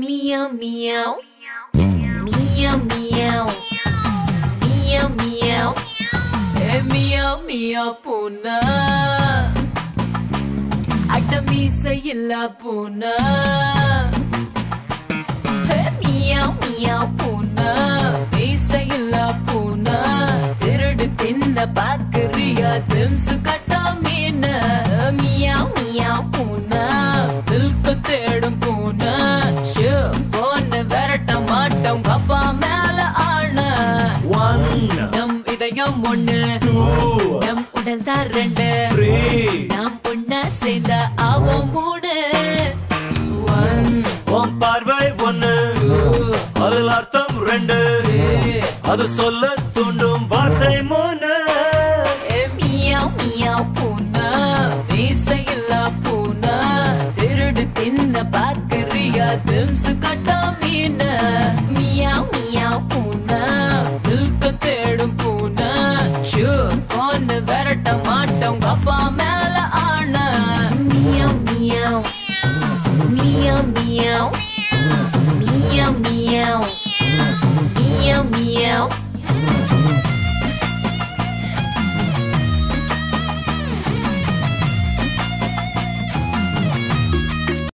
Meow meow. Meow meow. Meow meow. ஏ meow meow பூனா அட மீசையில்ல பூனா ஏ மியாவ் மியாவ் பூனா மீசையில்ல பூனா திருடு தின்ன பாக்குறியா திம்சு கட்டா மீன மியாவ் மியாவ் பூனா தில்கு தேடும் பூனா ஷூ போன்னு விரட்ட மாட்டோம் அப்பா மேல ஆன One, நம் இதயம் ஒண்ணு two, நம் உடல் தான் ரெண்டு three. நாம் பொண்ணா சேர்ந்த ஆவோம் மூணு ஒன் உன் பார்வை ஒண்ணு அதில் அர்த்தம் ரெண்டு அது சொல்ல தூண்டும் வார்த்தை மூணு மியாவ் மியாவ் பூனா மீசையில்லா பூனா திருடு தின்ன பாக்குறியா திம்சு கட்டா மீன மியாவ் மியாவ் பூனா தில்கு தேடும் பூனா சூ பொண்ணு விரட்ட மாட்டோம் அப்பா மேல ஆன meow meow meow meow meow meow meow meow